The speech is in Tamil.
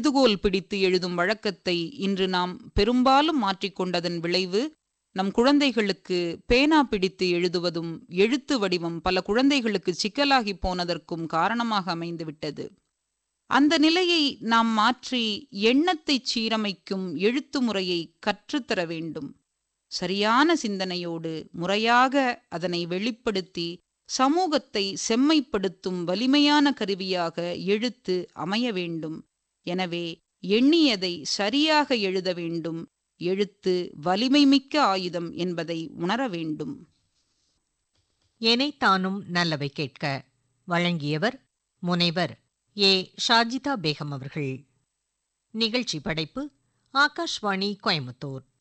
எழுதுகோல் பிடித்து எழுதும் வழக்கத்தை இன்று நாம் பெரும்பாலும் மாற்றிக்கொண்டதன் விளைவு நம் குழந்தைகளுக்கு பேனா பிடித்து எழுதுவதும் எழுத்து வடிவம் பல குழந்தைகளுக்கு சிக்கலாகி போனதற்கும் காரணமாக அமைந்துவிட்டது அந்த நிலையை நாம் மாற்றி எண்ணத்தை சீரமைக்கும் எழுத்து முறையை கற்றுத்தர வேண்டும் சரியான சிந்தனையோடு முறையாக அதனை வெளிப்படுத்தி சமூகத்தை செம்மைப்படுத்தும் வலிமையான கருவியாக எழுத்து அமைய வேண்டும் எனவே எண்ணியதை சரியாக எழுத வேண்டும் எழுத்து வலிமைமிக்க ஆயுதம் என்பதை உணர வேண்டும் எனைத்தானும் நல்லவை கேட்க வழங்கியவர் முனைவர் ஏ ஷாஜிதா பேகம் அவர்கள் நிகழ்ச்சி படைப்பு ஆகாஷ்வாணி கோயம்புத்தூர்